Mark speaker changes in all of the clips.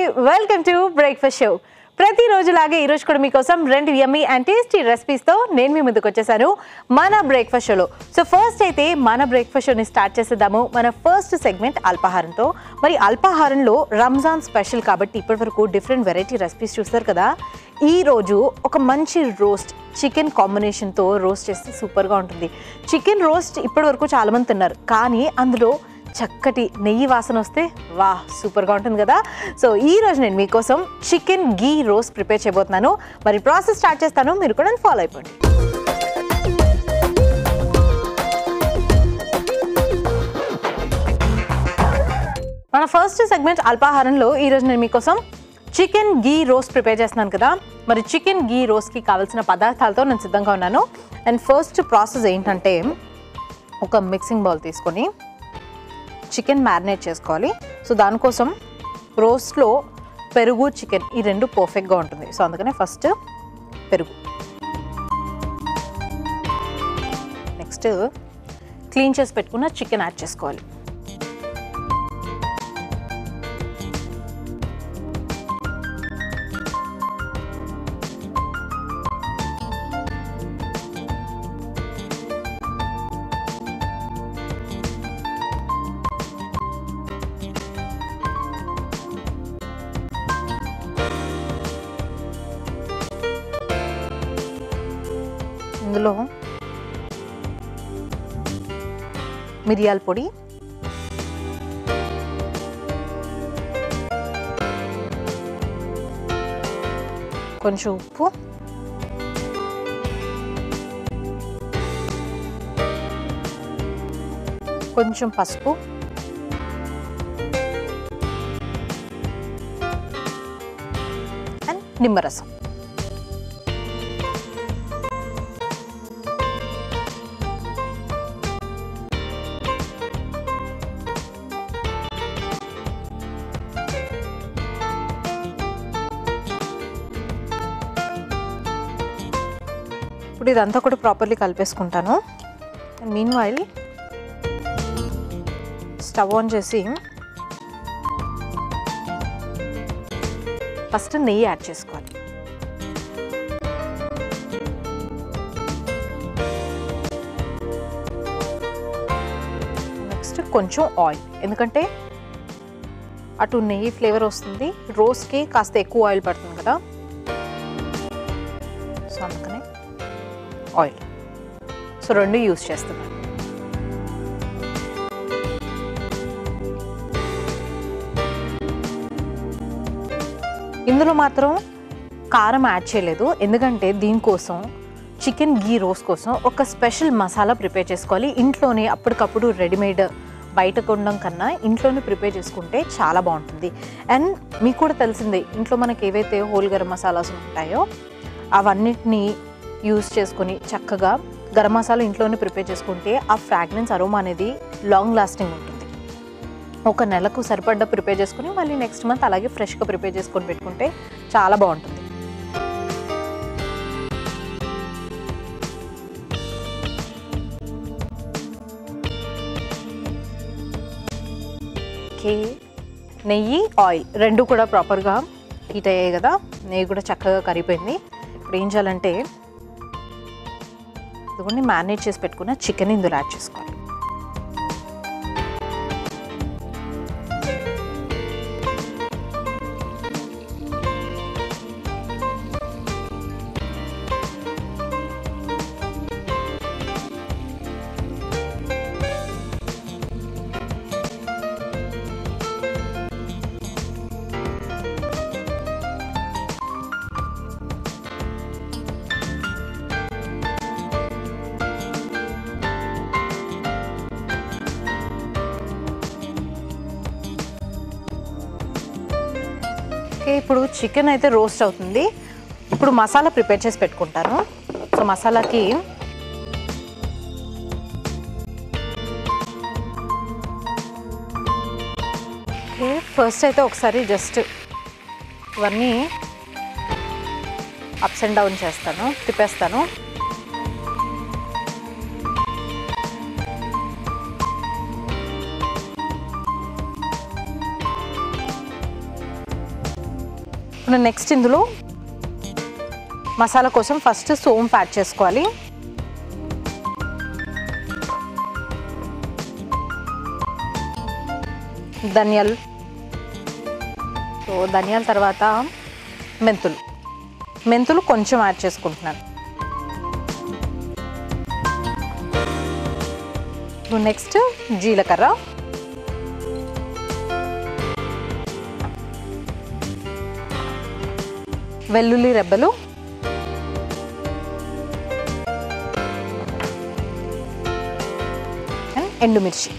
Speaker 1: Welcome to breakfast show ప్రతిరోజులాగే ఈరోజు కూడా మీకోసం రెండు యమ్మీ అండ్ టేస్టీ రెసిపీస్తో నేను మీ ముందుకు వచ్చేసాను మన బ్రేక్ఫాస్ట్ షోలో సో ఫస్ట్ అయితే మన బ్రేక్ఫాస్ట్ షోని స్టార్ట్ చేసేద్దాము మన ఫస్ట్ సెగ్మెంట్ అల్పాహారంతో మరి అల్పాహారంలో రంజాన్ స్పెషల్ కాబట్టి ఇప్పటివరకు డిఫరెంట్ వెరైటీ రెసిపీస్ చూస్తారు కదా ఈ రోజు ఒక మంచి రోస్ట్ చికెన్ కాంబినేషన్తో రోస్ట్ చేస్తే సూపర్గా ఉంటుంది చికెన్ రోస్ట్ ఇప్పటివరకు చాలామంది తిన్నారు కానీ అందులో చక్కటి నెయ్యి వాసన వస్తే వా సూపర్గా ఉంటుంది కదా సో ఈ రోజు నేను మీకోసం చికెన్ గీ రోస్ట్ ప్రిపేర్ చేయబోతున్నాను మరి ప్రాసెస్ స్టార్ట్ చేస్తాను మీరు కూడా ఫాలో అయిపోండి మన ఫస్ట్ సెగ్మెంట్ అల్పాహారంలో ఈరోజు నేను మీకోసం చికెన్ గీ రోస్ట్ ప్రిపేర్ చేస్తున్నాను కదా మరి చికెన్ గీ రోస్ట్కి కావాల్సిన పదార్థాలతో నేను సిద్ధంగా ఉన్నాను అండ్ ఫస్ట్ ప్రాసెస్ ఏంటంటే ఒక మిక్సింగ్ బౌల్ తీసుకొని చికెన్ మ్యారినేట్ చేసుకోవాలి సో దానికోసం రోస్ట్లో పెరుగు చికెన్ ఈ రెండు పర్ఫెక్ట్గా ఉంటుంది సో అందుకనే ఫస్ట్ పెరుగు నెక్స్ట్ క్లీన్ చేసి పెట్టుకున్న చికెన్ యాడ్ చేసుకోవాలి ఇందులో మిరియాల పొడి కొంచెం ఉప్పు కొంచెం పసుపు అండ్ నిమ్మరసం ఇప్పుడు ఇదంతా కూడా ప్రాపర్లీ కలిపేసుకుంటాను మీన్ వైల్ స్టవ్ ఆన్ చేసి ఫస్ట్ నెయ్యి యాడ్ చేసుకోవాలి నెక్స్ట్ కొంచెం ఆయిల్ ఎందుకంటే అటు నెయ్యి ఫ్లేవర్ వస్తుంది రోస్ట్కి కాస్త ఎక్కువ ఆయిల్ పడుతుంది కదా సో అందుకనే ఆయిల్ సో రెండు యూస్ చేస్తున్నాను ఇందులో మాత్రం కారం యాడ్ చేయలేదు ఎందుకంటే దీనికోసం చికెన్ గీ రోస్ కోసం ఒక స్పెషల్ మసాలా ప్రిపేర్ చేసుకోవాలి ఇంట్లోనే అప్పటికప్పుడు రెడీమేడ్ బయట కొనడం కన్నా ఇంట్లోనే ప్రిపేర్ చేసుకుంటే చాలా బాగుంటుంది అండ్ మీకు కూడా తెలిసిందే ఇంట్లో మనకి ఏవైతే హోల్ గరం మసాలాస్ ఉంటాయో అవన్నిటిని యూస్ చేసుకొని చక్కగా గరం మసాలా ఇంట్లోనే ప్రిపేర్ చేసుకుంటే ఆ ఫ్రాగ్రెన్స్ అరోమా అనేది లాంగ్ లాస్టింగ్ ఉంటుంది ఒక నెలకు సరిపడ్డ ప్రిపేర్ చేసుకుని మళ్ళీ నెక్స్ట్ మంత్ అలాగే ఫ్రెష్గా ప్రిపేర్ చేసుకొని పెట్టుకుంటే చాలా బాగుంటుంది ఓకే నెయ్యి ఆయిల్ రెండు కూడా ప్రాపర్గా హీట్ అయ్యాయి కదా నెయ్యి కూడా చక్కగా కరిగిపోయింది ఇప్పుడు ఏం చేయాలంటే ఇదిగోండి మ్యారినేట్ చేసి పెట్టుకున్న చికెన్ ఇందులో యాడ్ చేసుకోవాలి ఓకే ఇప్పుడు చికెన్ అయితే రోస్ట్ అవుతుంది ఇప్పుడు మసాలా ప్రిపేర్ చేసి పెట్టుకుంటాను సో మసాలాకి ఓకే ఫస్ట్ అయితే ఒకసారి జస్ట్ ఇవన్నీ అప్స్ అండ్ డౌన్ చేస్తాను తిప్పేస్తాను ఇప్పుడు నెక్స్ట్ ఇందులో మసాలా కోసం ఫస్ట్ సోంపు యాడ్ చేసుకోవాలి ధనియాలు సో ధనియాల తర్వాత మెంతులు మెంతులు కొంచెం యాడ్ చేసుకుంటున్నాను ఇప్పుడు నెక్స్ట్ జీలకర్ర వెల్లుల్లి రెబ్బలు అండ్ ఎండుమిర్చి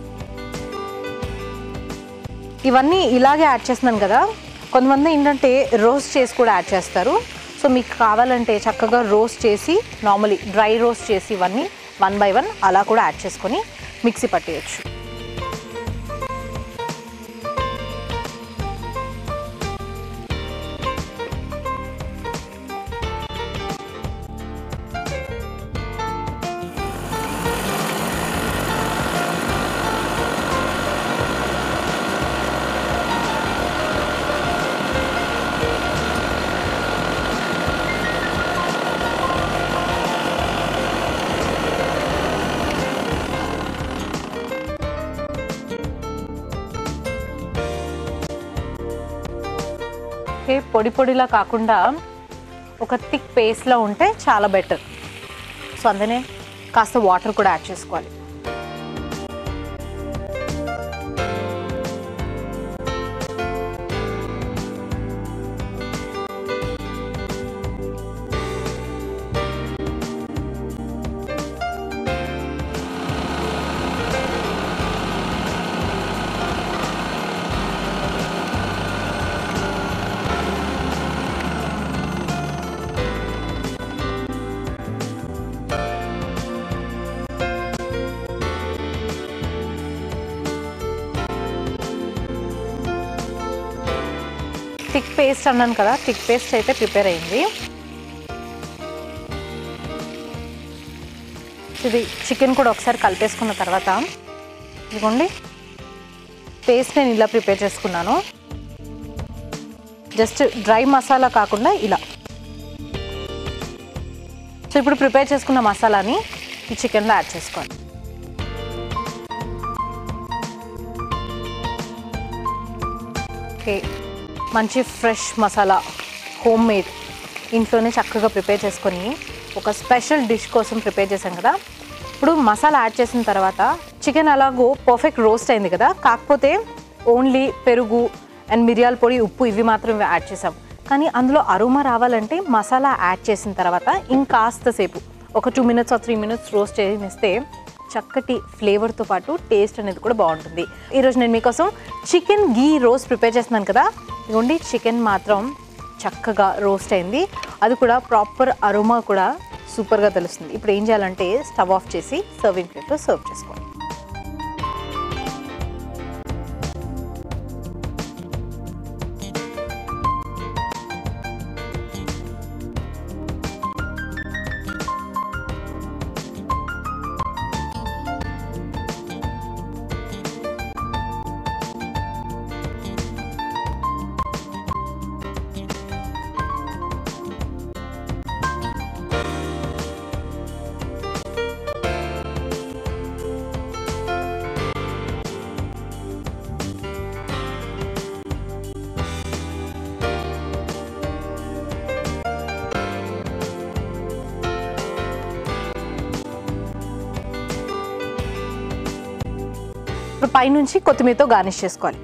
Speaker 1: ఇవన్నీ ఇలాగే యాడ్ చేస్తున్నాను కదా కొంతమంది ఏంటంటే రోస్ట్ చేసి కూడా యాడ్ చేస్తారు సో మీకు కావాలంటే చక్కగా రోస్ట్ చేసి నార్మలీ డ్రై రోస్ట్ చేసి ఇవన్నీ వన్ బై వన్ అలా కూడా యాడ్ చేసుకొని మిక్సీ పట్టేయచ్చు ఓకే పొడి పొడిలా కాకుండా ఒక థిక్ పేస్ట్లో ఉంటే చాలా బెటర్ సో అందుకనే కాస్త వాటర్ కూడా యాడ్ చేసుకోవాలి థిక్ పేస్ట్ అన్నాను కదా థిక్ పేస్ట్ అయితే ప్రిపేర్ అయింది ఇది చికెన్ కూడా ఒకసారి కలిపేసుకున్న తర్వాత ఇదిగోండి పేస్ట్ నేను ఇలా ప్రిపేర్ చేసుకున్నాను జస్ట్ డ్రై మసాలా కాకుండా ఇలా సో ఇప్పుడు ప్రిపేర్ చేసుకున్న మసాలాని ఈ చికెన్లో యాడ్ చేసుకోండి ఓకే మంచి ఫ్రెష్ మసాలా హోమ్ మేడ్ ఇంట్లోనే చక్కగా ప్రిపేర్ చేసుకొని ఒక స్పెషల్ డిష్ కోసం ప్రిపేర్ చేశాం కదా ఇప్పుడు మసాలా యాడ్ చేసిన తర్వాత చికెన్ అలాగో పర్ఫెక్ట్ రోస్ట్ అయింది కదా కాకపోతే ఓన్లీ పెరుగు అండ్ మిరియాల పొడి ఉప్పు ఇవి మాత్రం యాడ్ చేసాం కానీ అందులో అరుమా రావాలంటే మసాలా యాడ్ చేసిన తర్వాత ఇంకాస్త సేపు ఒక two minutes or three minutes roast చేస్తే చక్కటి ఫ్లేవర్తో పాటు టేస్ట్ అనేది కూడా బాగుంటుంది ఈరోజు నేను మీకోసం చికెన్ గీ రోస్ట్ ప్రిపేర్ చేస్తున్నాను కదా ఇదిగోండి చికెన్ మాత్రం చక్కగా రోస్ట్ అయింది అది కూడా ప్రాపర్ అరోమా కూడా సూపర్గా తెలుస్తుంది ఇప్పుడు ఏం చేయాలంటే స్టవ్ ఆఫ్ చేసి సర్వింగ్ ప్లేట్లో సర్వ్ చేసుకోండి ఇప్పుడు పైనుంచి కొత్తిమీరతో గార్నిష్ చేసుకోవాలి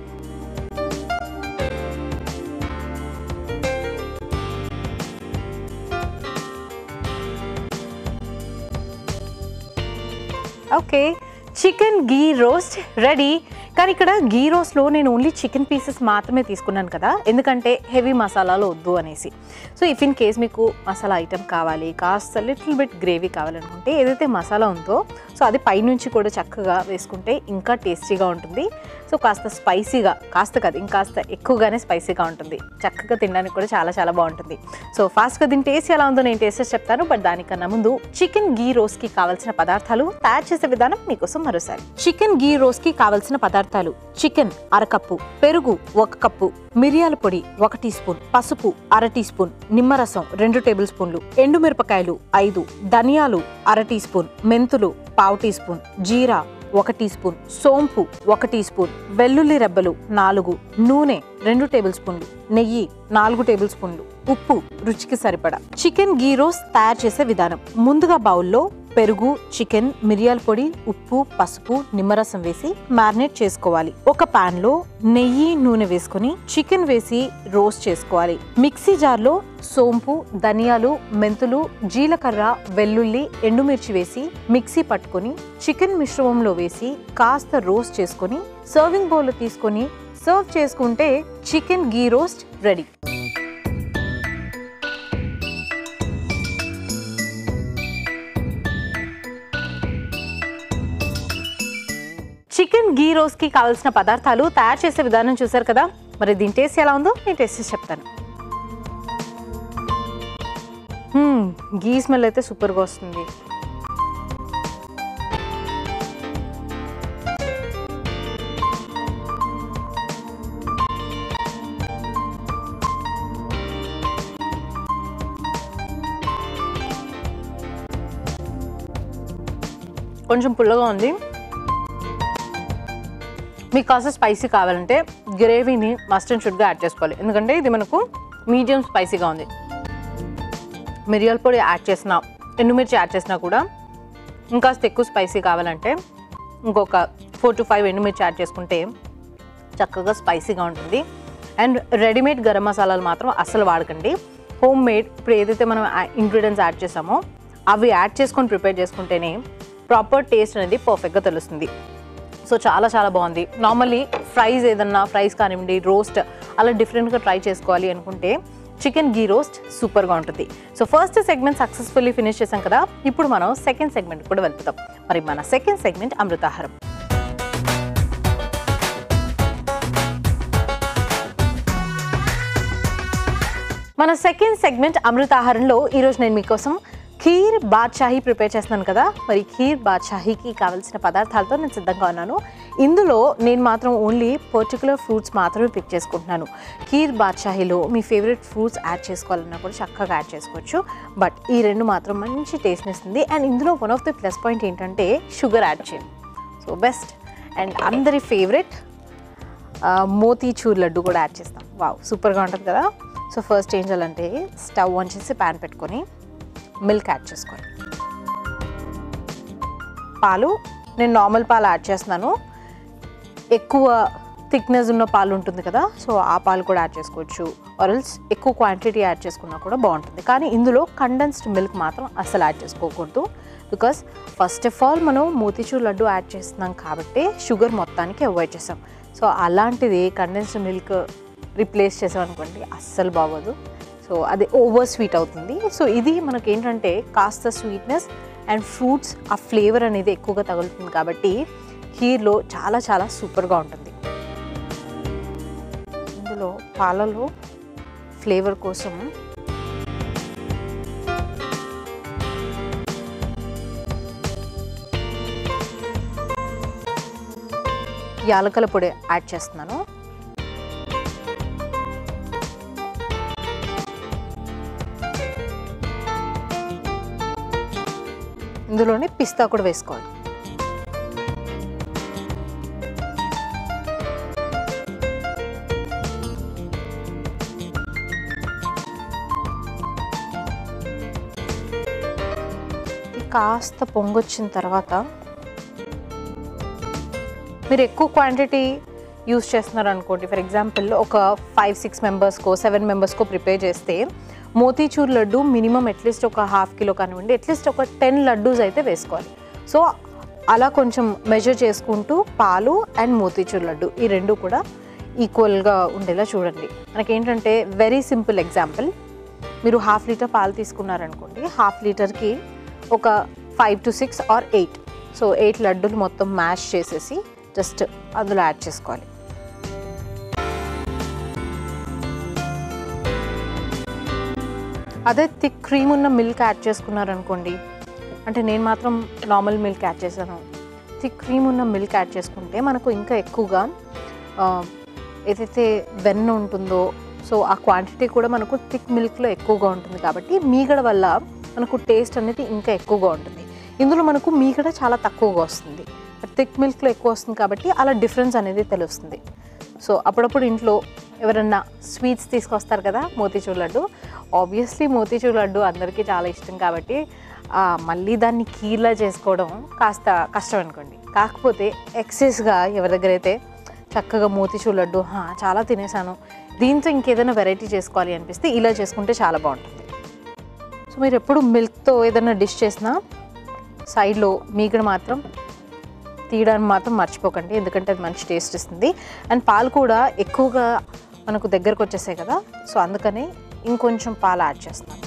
Speaker 1: okay chicken ghee roast ready కానీ ఇక్కడ గీ రోస్ట్లో నేను ఓన్లీ చికెన్ పీసెస్ మాత్రమే తీసుకున్నాను కదా ఎందుకంటే హెవీ మసాలాలు వద్దు అనేసి సో ఇఫ్ ఇన్ కేస్ మీకు మసాలా ఐటెం కావాలి కాస్త లిటిల్ బిట్ గ్రేవీ కావాలనుకుంటే ఏదైతే మసాలా ఉందో సో అది పైనుంచి కూడా చక్కగా వేసుకుంటే ఇంకా టేస్టీగా ఉంటుంది సో కాస్త స్పైసీగా కాస్త కాదు ఇంకాస్త ఎక్కువగానే స్పైసీగా ఉంటుంది చక్కగా తినడానికి కూడా చాలా చాలా బాగుంటుంది సో ఫాస్ట్గా దీని టేస్ట్ ఎలా ఉందో నేను టేస్ట్ చేసి చెప్తాను బట్ దానికన్నా ముందు చికెన్ గీ రోస్కి కావాల్సిన పదార్థాలు తయారు చేసే విధానం మీకోసం మరోసారి చికెన్ గీ రోస్కి కావాల్సిన పదార్థాలు పదార్థాలు చికెన్ అరకప్పు పెరుగు ఒక కప్పు మిరియాల పొడి ఒక టీ స్పూన్ పసుపు అర టీ స్పూన్ నిమ్మరసం రెండు టేబుల్ స్పూన్లు ఎండుమిరపకాయలు ఐదు ధనియాలు అర టీ స్పూన్ మెంతులు పావు టీ స్పూన్ జీరా ఒక టీ స్పూన్ సోంపు ఒక టీ స్పూన్ వెల్లుల్లి రెబ్బలు నాలుగు నూనె రెండు టేబుల్ స్పూన్లు నెయ్యి నాలుగు టేబుల్ స్పూన్లు ఉప్పు రుచికి సరిపడా చికెన్ గీ రోస్ తయారు చేసే విధానం ముందుగా బౌల్లో పెరుగు చికెన్ మిరియాల పొడి ఉప్పు పసుపు నిమ్మరసం వేసి మ్యారినేట్ చేసుకోవాలి ఒక పాన్ లో నెయ్యి నూనె వేసుకొని చికెన్ వేసి రోస్ట్ చేసుకోవాలి మిక్సీ జార్లో సోంపు ధనియాలు మెంతులు జీలకర్ర వెల్లుల్లి ఎండుమిర్చి వేసి మిక్సీ పట్టుకొని చికెన్ మిశ్రమంలో వేసి కాస్త రోస్ట్ చేసుకొని సర్వింగ్ బౌల్లో తీసుకొని సర్వ్ చేసుకుంటే chicken ghee roast ready chicken ghee రోస్కి కావాల్సిన పదార్థాలు తయారు చేసే విధానం చూసారు కదా మరి దీని టేస్ట్ ఎలా ఉందో నేను టేస్ట్ చేసి చెప్తాను మ్మ్, గీ స్మెల్ అయితే సూపర్గా వస్తుంది కొంచెం పుల్లగా ఉంది మీకు కాస్త స్పైసీ కావాలంటే గ్రేవీని మస్ట్ అండ్ షుడ్గా యాడ్ చేసుకోవాలి ఎందుకంటే ఇది మనకు మీడియం స్పైసీగా ఉంది మిరియాల పొడి యాడ్ చేసిన ఎండుమిర్చి యాడ్ చేసినా కూడా ఇంకాస్త ఎక్కువ స్పైసీ కావాలంటే ఇంకొక ఫోర్ టు ఫైవ్ ఎండుమిర్చి యాడ్ చేసుకుంటే చక్కగా స్పైసీగా ఉంటుంది అండ్ రెడీమేడ్ గరం మసాలాలు మాత్రం అస్సలు వాడకండి హోమ్ మేడ్ ఇప్పుడు ఏదైతే మనం ఇంగ్రీడియంట్స్ యాడ్ చేసామో అవి యాడ్ చేసుకొని ప్రిపేర్ చేసుకుంటేనే ప్రాపర్ టేస్ట్ అనేది పర్ఫెక్ట్గా తెలుస్తుంది సో చాలా చాలా బాగుంది నార్మల్లీ ఫ్రైస్ ఏదన్నా ఫ్రైస్ కానివ్వండి రోస్ట్ అలా డిఫరెంట్గా ట్రై చేసుకోవాలి అనుకుంటే చికెన్ గీ రోస్ట్ సూపర్గా ఉంటుంది so first segment successfully finish చేసాం కదా ఇప్పుడు మనం సెకండ్ సెగ్మెంట్ కూడా వెళ్తాం మరి మన సెకండ్ సెగ్మెంట్ అమృతాహారం మన సెకండ్ సెగ్మెంట్ అమృతాహారంలో ఈరోజు నేను మీకోసం ఖీర్ బాద్షాహీ ప్రిపేర్ చేస్తున్నాను కదా మరి ఖీర్ బాద్షాహీకి కావాల్సిన పదార్థాలతో నేను సిద్ధంగా ఉన్నాను ఇందులో నేను మాత్రం ఓన్లీ పర్టికులర్ ఫ్రూట్స్ మాత్రమే పిక్ చేసుకుంటున్నాను ఖీర్ బాద్షాహీలో మీ ఫేవరెట్ ఫ్రూట్స్ యాడ్ చేసుకోవాలన్నా కూడా చక్కగా యాడ్ చేసుకోవచ్చు బట్ ఈ రెండు మాత్రం మంచి టేస్ట్ని ఇస్తుంది అండ్ ఇందులో one of the plus point ఏంటంటే షుగర్ యాడ్ చేయండి సో బెస్ట్ అండ్ అందరి ఫేవరెట్ మోతీచూర్ లడ్డు కూడా యాడ్ చేస్తాం వావ్ సూపర్గా ఉంటుంది కదా సో ఫస్ట్ ఏం చేయాలంటే స్టవ్ ఆన్ చేసి ప్యాన్ పెట్టుకొని మిల్క్ యాడ్ చేసుకోవాలి పాలు నేను నార్మల్ పాలు యాడ్ చేస్తున్నాను ఎక్కువ థిక్నెస్ ఉన్న పాలు ఉంటుంది కదా సో ఆ పాలు కూడా యాడ్ చేసుకోవచ్చు ఆరల్స్ ఎక్కువ క్వాంటిటీ యాడ్ చేసుకున్నా కూడా బాగుంటుంది కానీ ఇందులో కండెన్స్డ్ మిల్క్ మాత్రం అసలు యాడ్ చేసుకోకూడదు బికాస్ ఫస్ట్ ఆఫ్ ఆల్ మనం మోతీచూర్ లడ్డు యాడ్ చేస్తున్నాం కాబట్టి షుగర్ మొత్తానికి అవాయిడ్ చేసాం సో అలాంటిది కండెన్స్డ్ మిల్క్ రిప్లేస్ చేసామనుకోండి అస్సలు బాగోదు సో అది ఓవర్ స్వీట్ అవుతుంది సో ఇది మనకి ఏంటంటే కాస్త స్వీట్నెస్ అండ్ ఫ్రూట్స్ ఆ ఫ్లేవర్ అనేది ఎక్కువగా తగులుతుంది కాబట్టి హీర్లో చాలా చాలా సూపర్గా ఉంటుంది ఇందులో పాలలో ఫ్లేవర్ కోసం యాలకల పొడి యాడ్ చేస్తున్నాను ఇందులోనే పిస్తా కూడా వేసుకోవాలి ఇది కాస్త పొంగొచ్చిన తర్వాత మీరు ఎక్కువ క్వాంటిటీ యూస్ చేస్తున్నారు అనుకోండి ఫర్ ఎగ్జాంపుల్ ఒక ఫైవ్ సిక్స్ మెంబర్స్కో సెవెన్ మెంబర్స్కో ప్రిపేర్ చేస్తే మోతీచూర్ లడ్డు మినిమం అట్లీస్ట్ ఒక హాఫ్ కిలో కానివ్వండి అట్లీస్ట్ ఒక టెన్ లడ్డూస్ అయితే వేసుకోవాలి సో అలా కొంచెం మెజర్ చేసుకుంటూ పాలు అండ్ మోతీచూర్ లడ్డు ఈ రెండు కూడా ఈక్వల్గా ఉండేలా చూడండి మనకేంటంటే వెరీ సింపుల్ ఎగ్జాంపుల్ మీరు హాఫ్ లీటర్ పాలు తీసుకున్నారనుకోండి హాఫ్ లీటర్కి ఒక five to six or eight so eight లడ్డూలు మొత్తం మ్యాష్ చేసేసి జస్ట్ అందులో యాడ్ చేసుకోవాలి అదే థిక్ క్రీమ్ ఉన్న మిల్క్ యాడ్ చేసుకున్నారనుకోండి అంటే నేను మాత్రం నార్మల్ మిల్క్ యాడ్ చేశాను థిక్ క్రీమ్ ఉన్న మిల్క్ యాడ్ చేసుకుంటే మనకు ఇంకా ఎక్కువగా ఆ, ఏదైతే వెన్న ఉంటుందో సో ఆ క్వాంటిటీ కూడా మనకు థిక్ మిల్క్లో ఎక్కువగా ఉంటుంది కాబట్టి మీగడ వల్ల మనకు టేస్ట్ అనేది ఇంకా ఎక్కువగా ఉంటుంది ఇందులో మనకు మీగడ చాలా తక్కువగా వస్తుంది థిక్ మిల్క్లో ఎక్కువ వస్తుంది కాబట్టి అలా డిఫరెన్స్ అనేది తెలుస్తుంది సో అప్పుడప్పుడు ఇంట్లో ఎవరన్నా స్వీట్స్ తీసుకొస్తారు కదా మోతీచూర్ లడ్డు ఆబ్వియస్లీ మోతీచూర్ లడ్డు అందరికీ చాలా ఇష్టం కాబట్టి ఆ, మళ్ళీ దాన్ని కీర్లా చేసుకోవడం కాస్త కష్టం అనుకోండి కాకపోతే ఎక్సెస్గా ఎవరి దగ్గర అయితే చక్కగా మోతీచూర్ లడ్డు "హా, చాలా తినేసాను దీంతో ఇంకేదైనా వెరైటీ చేసుకోవాలి అనిపిస్తే ఇలా చేసుకుంటే చాలా బాగుంటుంది సో మీరు ఎప్పుడు మిల్క్తో ఏదైనా డిష్ చేసినా సైడ్లో మీగడ మాత్రం తీయడానికి మాత్రం మర్చిపోకండి ఎందుకంటే అది మంచి టేస్ట్ ఇస్తుంది అండ్ పాలు కూడా ఎక్కువగా మనకు దగ్గరకు వచ్చేసాయి కదా సో అందుకని ఇంకొంచెం పాలు యాడ్ చేస్తున్నాను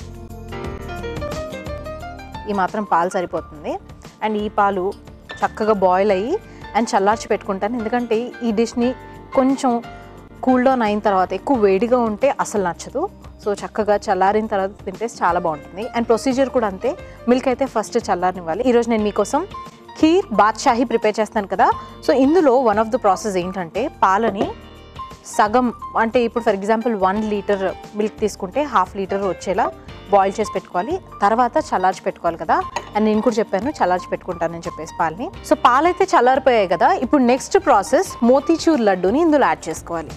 Speaker 1: ఈ మాత్రం పాలు సరిపోతుంది అండ్ ఈ పాలు చక్కగా బాయిల్ అయ్యి అండ్ చల్లార్చి పెట్టుకుంటాను ఎందుకంటే ఈ డిష్ని కొంచెం కూల్ డౌన్ అయిన తర్వాత ఎక్కువ వేడిగా ఉంటే అసలు నచ్చదు సో చక్కగా చల్లారిన తర్వాత తింటే చాలా బాగుంటుంది అండ్ ప్రొసీజర్ కూడా అంతే మిల్క్ అయితే ఫస్ట్ చల్లారనివ్వాలి ఈరోజు నేను మీకోసం ఖీర్ బాద్షాహీ ప్రిపేర్ చేస్తాను కదా సో ఇందులో వన్ ఆఫ్ ద ప్రాసెస్ ఏంటంటే పాలని సగం అంటే ఇప్పుడు for example one litre milk తీసుకుంటే హాఫ్ లీటర్ వచ్చేలా బాయిల్ చేసి పెట్టుకోవాలి తర్వాత చల్లార్చి పెట్టుకోవాలి కదా అండ్ నేను కూడా చెప్పాను చల్లార్చి పెట్టుకుంటానని చెప్పేసి పాలని సో పాలైతే చల్లారిపోయాయి కదా ఇప్పుడు నెక్స్ట్ ప్రాసెస్ మోతీచూర్ లడ్డూని ఇందులో యాడ్ చేసుకోవాలి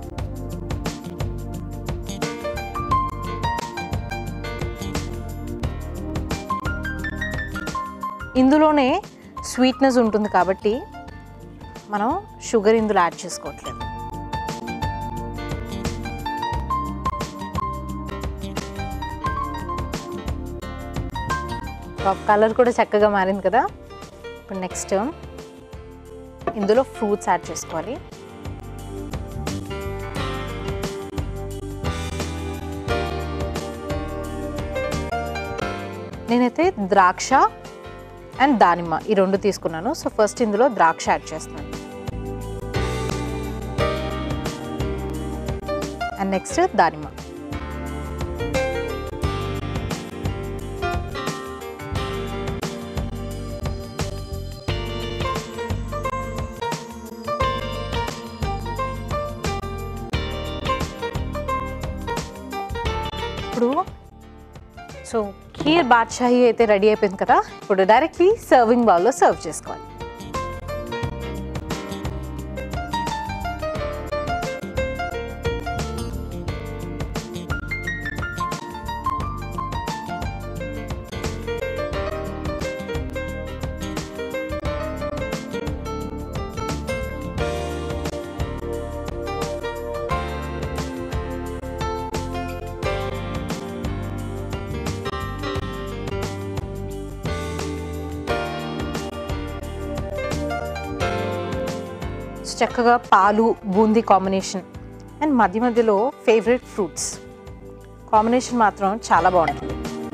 Speaker 1: ఇందులోనే స్వీట్నెస్ ఉంటుంది కాబట్టి మనం షుగర్ ఇందులో యాడ్ చేసుకోవట్లేదు కలర్ కూడా చక్కగా మారింది కదా ఇప్పుడు నెక్స్ట్ ఇందులో ఫ్రూట్స్ యాడ్ చేసుకోవాలి నేనైతే ద్రాక్ష అండ్ దానిమ్మ ఈ రెండు తీసుకున్నాను సో ఫస్ట్ ఇందులో ద్రాక్ష యాడ్ చేస్తున్నాను అండ్ నెక్స్ట్ దానిమ్మ ఇప్పుడు సో ఖీర్ బాద్షాహీ అయితే రెడీ అయిపోయింది కదా ఇప్పుడు డైరెక్ట్లీ సర్వింగ్ బౌల్లో సర్వ్ చేసుకోవాలి సో చక్కగా పాలు బూందీ కాంబినేషన్ అండ్ మధ్య మధ్యలో ఫేవరెట్ ఫ్రూట్స్ కాంబినేషన్ మాత్రం చాలా బాగుంటుంది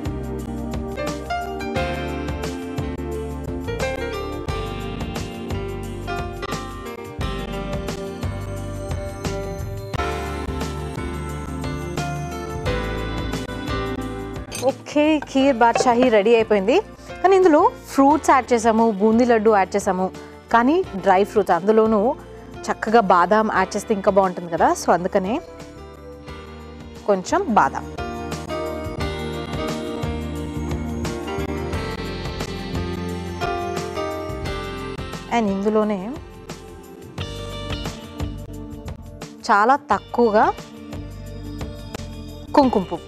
Speaker 1: ఓకే ఖీర్ బాద్షాహీ రెడీ అయిపోయింది కానీ ఇందులో ఫ్రూట్స్ యాడ్ చేసాము బూందీ లడ్డు యాడ్ చేసాము కానీ డ్రై ఫ్రూట్స్ అందులోనూ చక్కగా బాదాం యాడ్ చేస్తే ఇంకా బాగుంటుంది కదా సో అందుకనే కొంచెం బాదాం అండ్ ఇందులోనే చాలా తక్కువగా కుంకుమ పువ్వు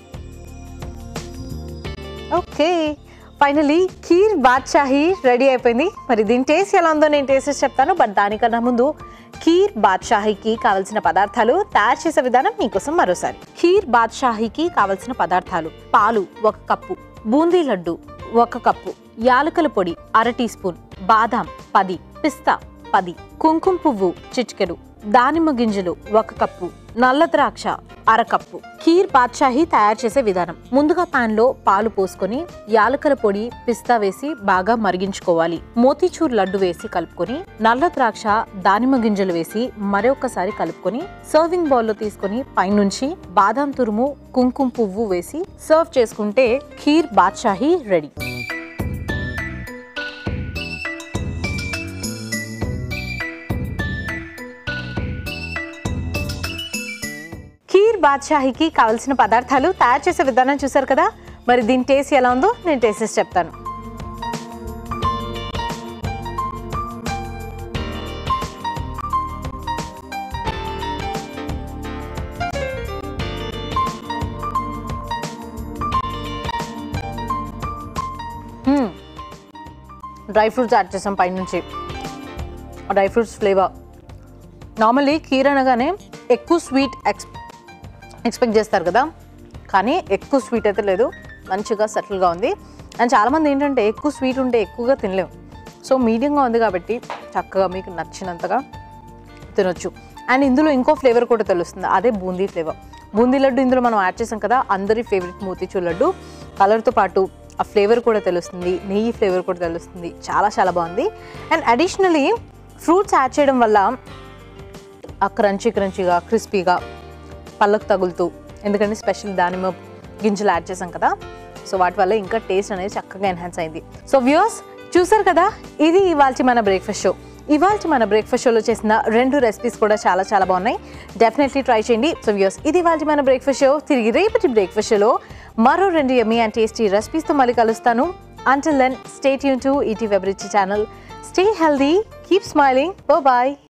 Speaker 1: okay finally kheer badshahi ready అయిపోయింది మరి దీని టేస్ట్ ఎలా ఉందో నేను టేస్ట్ చేసి చెప్తాను బట్ దానికన్నా ముందు ఖీర్ బాద్షాహీకి కావలసిన పదార్థాలు తయారు చేసే విధానం మీకోసం మరోసారి ఖీర్ బాద్షాహీకి కావలసిన పదార్థాలు పాలు ఒక కప్పు బూందీ లడ్డు ఒక కప్పు యాలకుల పొడి అర టీ స్పూన్ బాదాం పది పిస్తా పది కుంకుమ పువ్వు చిటికెడు దానిమ్మ గింజలు ఒక కప్పు నల్ల ద్రాక్ష అరకప్పు ఖీర్ బాద్షాహీ తయారు చేసే విధానం ముందుగా పాన్ లో పాలు పోసుకొని యాలకల పొడి పిస్తా వేసి బాగా మరిగించుకోవాలి మోతీచూర్ లడ్డు వేసి కలుపుకొని నల్ల ద్రాక్ష దానిమ్మ గింజలు వేసి మరొకసారి కలుపుకొని సర్వింగ్ బౌల్లో తీసుకొని పైనుంచి బాదాం తురుము కుంకుమ పువ్వు వేసి సర్వ్ చేసుకుంటే ఖీర్ బాద్షాహీ రెడీ బాద్షాహీకి కావలసిన పదార్థాలు తయారు చేసే విధానం చూసారు కదా మరి దీని టేస్ట్ ఎలా ఉందో నేను టేస్ట్ చేసి చెప్తాను మ్మ్. డ్రై ఫ్రూట్స్ యాడ్ చేసాం పైనుంచి ఆ dry fruits flavour normally kheer అనగానే ఎక్కువ స్వీట్ ఎక్స్ ఎక్స్పెక్ట్ చేస్తారు కదా కానీ ఎక్కువ స్వీట్ అయితే లేదు మంచిగా సెటిల్గా ఉంది అండ్ చాలామంది ఏంటంటే ఎక్కువ స్వీట్ ఉంటే ఎక్కువగా తినలేము సో మీడియంగా ఉంది కాబట్టి చక్కగా మీకు నచ్చినంతగా తినొచ్చు అండ్ ఇందులో ఇంకో ఫ్లేవర్ కూడా తెలుస్తుంది అదే బూందీ ఫ్లేవర్ బూందీ లడ్డు ఇందులో మనం యాడ్ చేసాం కదా అందరి ఫేవరెట్ మోతీచూర్ లడ్డు కలర్తో పాటు ఆ ఫ్లేవర్ కూడా తెలుస్తుంది నెయ్యి ఫ్లేవర్ కూడా తెలుస్తుంది చాలా చాలా బాగుంది అండ్ అడిషనలీ ఫ్రూట్స్ యాడ్ చేయడం వల్ల ఆ క్రంచీ క్రంచీగా క్రిస్పీగా పళ్ళకు తగులుతూ ఎందుకంటే స్పెషల్ దానిమ్మ గింజలు యాడ్ చేసాం కదా సో వాటి వల్ల ఇంకా టేస్ట్ అనేది చక్కగా ఎన్హాన్స్ అయింది సో వ్యూస్ చూసారు కదా ఇది ఇవాళ మన బ్రేక్ఫాస్ట్ షో ఇవాళ మన బ్రేక్ఫాస్ట్ షోలో చేసిన రెండు రెసిపీస్ కూడా చాలా చాలా బాగున్నాయి డెఫినెట్లీ ట్రై చేయండి సో వ్యూస్ ఇది ఇవాళ మన బ్రేక్ఫాస్ట్ షో తిరిగి రేపటి బ్రేక్ఫాస్ట్ షోలో మరో రెండు ఎమ్మీ అండ్ టేస్టీ రెసిపీస్తో మళ్ళీ కలుస్తాను అంటిల్ దెన్ స్టేట్ యూన్ to ETV Abhiruchi channel stay healthy keep smiling bye